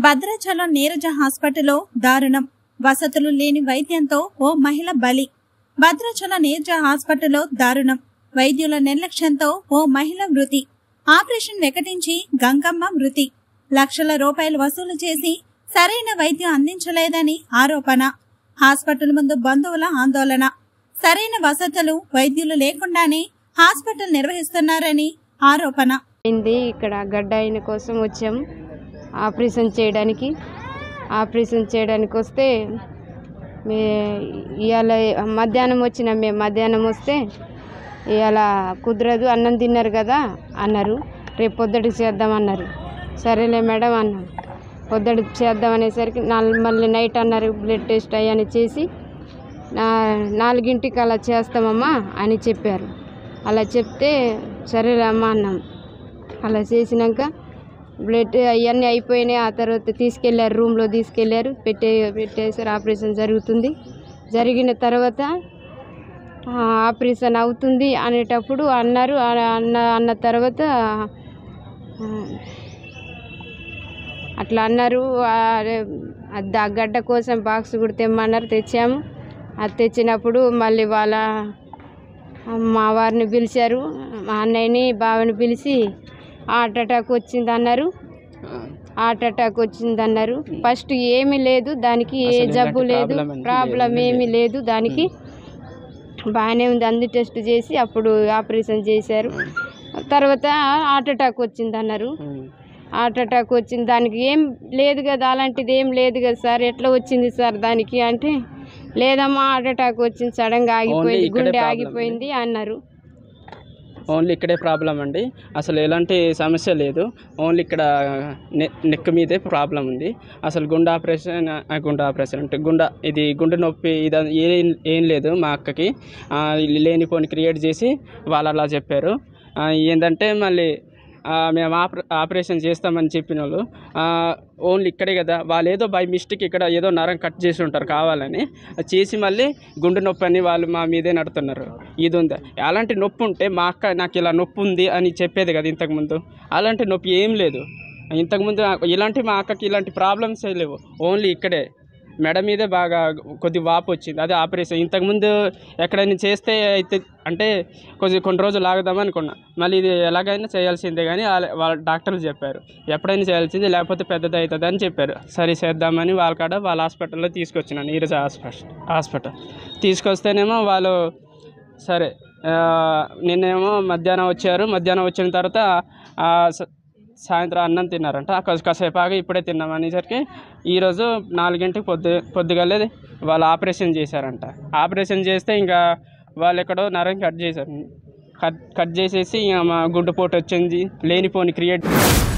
భద్రాచలం నీరజ హాస్పిటల్లో దారుణం వసతులు లేని వైద్యంతో ఓ మహిళ బలి భద్రాచలం నీరజ హాస్పిటల్లో దారుణం వైద్యుల నిర్లక్ష్యంతో ఓ మహిళ మృతి ఆపరేషన్ వెకటించి గంగమ్మ మృతి లక్షల రూపాయలు వసూలు చేసి సరైన వైద్యం అందించలేదని ఆరోపణ హాస్పిటల్ ముందు బంధువుల ఆందోళన సరైన వసతులు వైద్యులు లేకుండానే హాస్పిటల్ నిర్వహిస్తున్నారని ఆరోపణ అయింది ఇక్కడ గడ్డ అయిన కోసం వచ్చాము ఆపరేషన్ చేయడానికి ఆపరేషన్ చేయడానికి వస్తే మే ఇవాళ మధ్యాహ్నం వచ్చినాం మేము మధ్యాహ్నం వస్తే ఇవాళ కుదరదు అన్నం తిన్నారు కదా అన్నారు రేపు పొద్దుటికి చేద్దామన్నారు సరేలే మేడం అన్నాం పొద్దుటికి చేద్దాం అనేసరికి నాలుగు మళ్ళీ నైట్ అన్నారు బ్లడ్ టెస్ట్ అయ్యని చేసి నా నాలుగింటికి అలా చేస్తామమ్మా అని చెప్పారు అలా చెప్తే సరేలే అమ్మా అన్నాం అలా చేసినాక బ్లడ్ అవన్నీ అయిపోయినాయి ఆ తర్వాత తీసుకెళ్ళారు రూమ్లో తీసుకెళ్ళారు పెట్టే పెట్టేసారు ఆపరేషన్ జరుగుతుంది జరిగిన తర్వాత ఆ, ఆపరేషన్ అవుతుంది అనేటప్పుడు అన్నారు ఆ- అన్న అన్న తర్వాత ఆ, అట్లా అన్నారు ఆ, అది ఆ గడ్డ కోసం బాక్స్ కూడా తెమ్మన్నారు తెచ్చాము అది తెచ్చినప్పుడు మళ్ళీ వాళ్ళ మా వారిని పిలిచారు మా అన్నయ్యని బావని పిలిచి హార్ట్ అటాక్ వచ్చింది అన్నారు హార్ట్ అటాక్ వచ్చింది అన్నారు ఫస్ట్ ఏమీ లేదు దానికి ఏ అసలు జబ్బు ఎలాంటి లేదు problem అనేది ప్రాబ్లం ఏమీ ఏమీ లేదు దానికి బాగానే ఉంది అన్ని టెస్ట్ చేసి అప్పుడు ఆపరేషన్ చేశారు తర్వాత హార్ట్ అటాక్ వచ్చింది అన్నారు హార్ట్ అటాక్ వచ్చింది దానికి ఏం లేదు కదా అలాంటిది ఏం లేదు కదా సార్ ఎట్లా వచ్చింది సార్ దానికి అంటే లేదమ్మా హార్ట్ అటాక్ వచ్చింది సడన్గా ఆగిపోయింది ఇక్కడే గుండె problem ఆగిపోయింది అన్నారు ఓన్లీ ఇక్కడే ప్రాబ్లం అండి అసలు ఎలాంటి సమస్య లేదు ఓన్లీ ఇక్కడ నె నెక్ మీదే ప్రాబ్లం ఉంది అసలు గుండె ఆపరేషన్ ఆ, గుండె ఆపరేషన్ అంటే గుండె ఇది గుండె నొప్పి ఇది ఏం ఏం లేదు మా అక్కకి ఆ, లేనిపోని క్రియేట్ చేసి వాళ్ళు అలా చెప్పారు ఆ, ఏంటంటే మళ్ళీ ఆ, మేము ఆపరే ఆపరేషన్ చేస్తామని చెప్పిన వాళ్ళు ఆ, ఓన్లీ ఇక్కడే కదా వాళ్ళు ఏదో బై మిస్టేక్ ఇక్కడ ఏదో నరం కట్ చేసి ఉంటారు కావాలని అది చేసి మళ్ళీ గుండె నొప్పి అని వాళ్ళు మా మీదే నడుతున్నారు ఇది ఉందా అలాంటి నొప్పి ఉంటే మా అక్క నాకు ఇలా నొప్పి ఉంది అని చెప్పేది కదా ఇంతకుముందు అలాంటి నొప్పి ఏం లేదు ఇంతకుముందు ఇలాంటి మా అక్కకి ఇలాంటి ప్రాబ్లమ్స్ లేవు ఓన్లీ ఇక్కడే మెడ మీదే బాగా కొద్ది వాపు వచ్చింది అదే ఆపరేషన్ ఇంతకుముందు ఎక్కడైనా చేస్తే అయితే అంటే కొంచెం కొన్ని రోజులు ఆగుదాం అనుకున్నా మళ్ళీ ఇది ఎలాగైనా చేయాల్సిందే కానీ వాళ్ళ వాళ్ళ డాక్టర్లు చెప్పారు ఎప్పుడైనా చేయాల్సిందే లేకపోతే పెద్దది అవుతుంది అని చెప్పారు సరే చేద్దామని వాళ్ళ కాడ వాళ్ళ హాస్పిటల్లో తీసుకొచ్చినాను నీరజ హాస్పిటల్ హాస్పిటల్ తీసుకొస్తేనేమో వాళ్ళు సరే ఆ, నిన్నేమో మధ్యాహ్నం వచ్చారు మధ్యాహ్నం వచ్చిన తర్వాత ఆ, స- సాయంత్రం అన్నం తిన్నారంట కాస- కాసేపు ఆగి ఇప్పుడే తిన్నాం అనేసరికి ఈరోజు నాలుగింటికి పొద్దు పొద్దుగలే వాళ్ళు ఆపరేషన్ చేశారంట ఆపరేషన్ చేస్తే ఇంకా వాళ్ళు ఎక్కడో నరం కట్ చేశారు కట్ కట్ చేసేసి ఇంకా మా గుడ్డు పోటు వచ్చింది లేనిపోని క్రియేట్